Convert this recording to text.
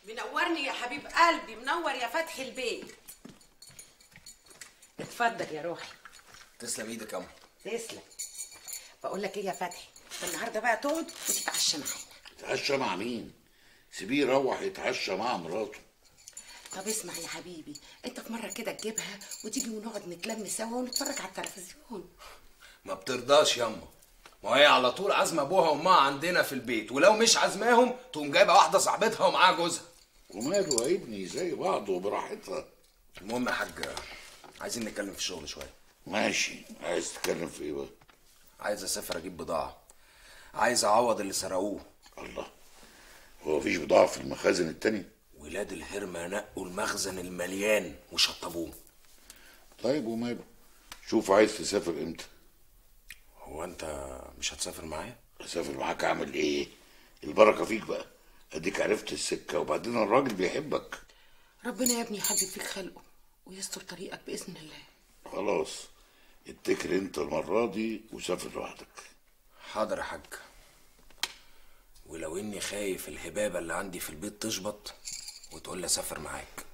منورني يا حبيب قلبي منور يا فتحي البيت اتفضل يا روحي تسلم ايدك يا أم. تسلم بقول لك ايه يا فتحي النهارده بقى تقعد وتتعشى معانا يتعشى مع مين سيبيه يروح يتعشى مع مراته طب اسمع يا حبيبي انت في مره كده تجيبها وتيجي ونقعد نتلم سوا ونتفرج على التلفزيون ما بترضاش ياما ما هي على طول عازمه ابوها وامها عندنا في البيت ولو مش عازماهم تقوم جايبه واحده صاحبتها ومعاها جوزها وماله يا ابني زي بعض وبراحتها المهم يا حاج عايزين نتكلم في الشغل شويه ماشي عايز تتكلم في ايه بقى عايز اسافر اجيب بضاعه عايز اعوض اللي سرقوه الله هو مفيش بضاعة في المخازن التاني ولاد الهرمة نقوا المخزن المليان وشطبوه طيب وماله شوف عايز تسافر امتى هو انت مش هتسافر معايا اسافر معاك اعمل ايه البركة فيك بقى اديك عرفت السكة وبعدين الراجل بيحبك ربنا يا ابني يحبب فيك خلقه ويستر طريقك باذن الله خلاص اتكل انت المرة دي وسافر لوحدك حاضر يا حاج ولو اني خايف الهبابه اللي عندي في البيت تشبط وتقول لي اسافر معاك